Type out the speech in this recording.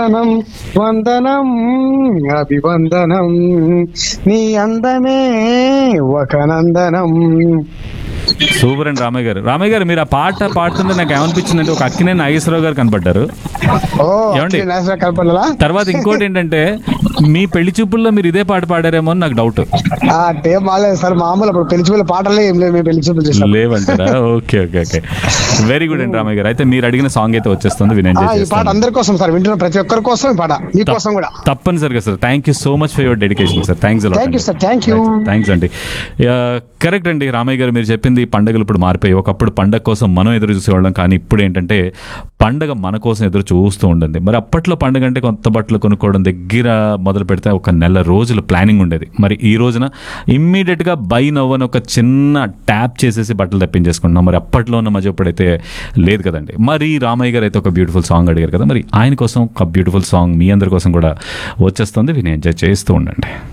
వందనం వందనం అభివందనం నీ అందమే ఒక నందనం సూపర్ అండి రామయ్య గారు రామయ్య గారు మీరు ఆ పాట పాడుతుంటే నాకు ఏమనిపించింది అంటే ఒక అక్కినే నాగేశ్వరరావు గారు కనపడ్డారు ఓ ఏమండి? నేషనల్ కల్పనలా తర్వాత ఇంకోటి ఏంటంటే మీ పెళ్లి చూపుల్లో మీరు ఇదే పాట పాడారేమో అని నాకు డౌట్ ఆ టేప్ బాగాలేదు సార్ మామూలు అప్పుడు పెళ్లి చూపుల పాటలే ఏం లేదు మేము పెళ్లి చూపులు చేసాం లేవంటారా okay okay okay very good అండి రామయ్య గారు అయితే మీరు అడిగిన సాంగ్ అయితే వచ్చేస్తుంది విని ఆ, ఎంజాయ్ ఈ పాట చేస్తాను అందరి కోసం సార్ వింటున్న ప్రతి ఒక్కరి కోసం ఈ పాట మీ కోసం కూడా తప్పనిసరిగా sir thank you so much for your dedication sir thanks thank you sir thank you thanks అండి కరెక్ట్ అండి రామయ్య గారు మీరు చెప్పింది పండుగలు ఇప్పుడు మారిపోయి ఒకప్పుడు పండగ కోసం మనం ఎదురు చూసేవాళ్ళం కానీ ఇప్పుడు ఏంటంటే పండగ మన కోసం ఎదురు చూస్తూ ఉంటుంది మరి అప్పట్లో పండగ అంటే కొత్త బట్టలు కొనుక్కోవడం దగ్గర మొదలు పెడితే ఒక నెల రోజులు ప్లానింగ్ ఉండేది మరి ఈ రోజున ఇమ్మీడియట్గా బై నవ్ అని ఒక చిన్న ట్యాప్ చేసేసి బట్టలు తెప్పించేసుకుంటున్నాం మరి అప్పట్లో ఉన్న మధ్య ఇప్పుడైతే లేదు కదండి మరి రామయ్య గారు అయితే ఒక బ్యూటిఫుల్ సాంగ్ అడిగారు కదా మరి ఆయన కోసం ఒక బ్యూటిఫుల్ సాంగ్ మీ అందరి కోసం కూడా వచ్చేస్తుంది విని ఎంజాయ్ చేస్తూ ఉండండి